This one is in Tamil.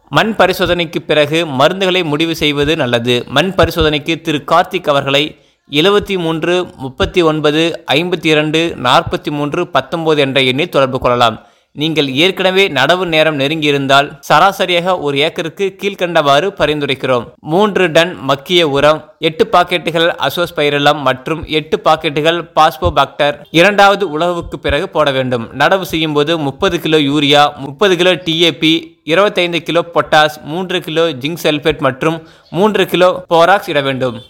மண் பரிசோதனைக்கு பிறகு மருந்துகளை முடிவு செய்வது நல்லது மண் பரிசோதனைக்கு திரு கார்த்திக் அவர்களை எழுபத்தி மூன்று முப்பத்தி ஒன்பது ஐம்பத்தி இரண்டு நாற்பத்தி மூன்று பத்தொன்பது என்ற எண்ணில் தொடர்பு கொள்ளலாம் நீங்கள் ஏற்கனவே நடவு நேரம் நெருங்கியிருந்தால் சராசரியாக ஒரு ஏக்கருக்கு கீழ்க்கண்டவாறு பரிந்துரைக்கிறோம் மூன்று டன் மக்கிய உரம் எட்டு பாக்கெட்டுகள் அசோஸ்பைரலம் மற்றும் எட்டு பாக்கெட்டுகள் பாஸ்போபாக்டர் இரண்டாவது உழவுக்கு பிறகு போட வேண்டும் நடவு செய்யும் போது முப்பது கிலோ யூரியா முப்பது கிலோ டிஏபி இருபத்தைந்து கிலோ பொட்டாஸ் மூன்று கிலோ ஜிங்க் சல்பேட் மற்றும் மூன்று கிலோ போராக்ஸ் இட வேண்டும்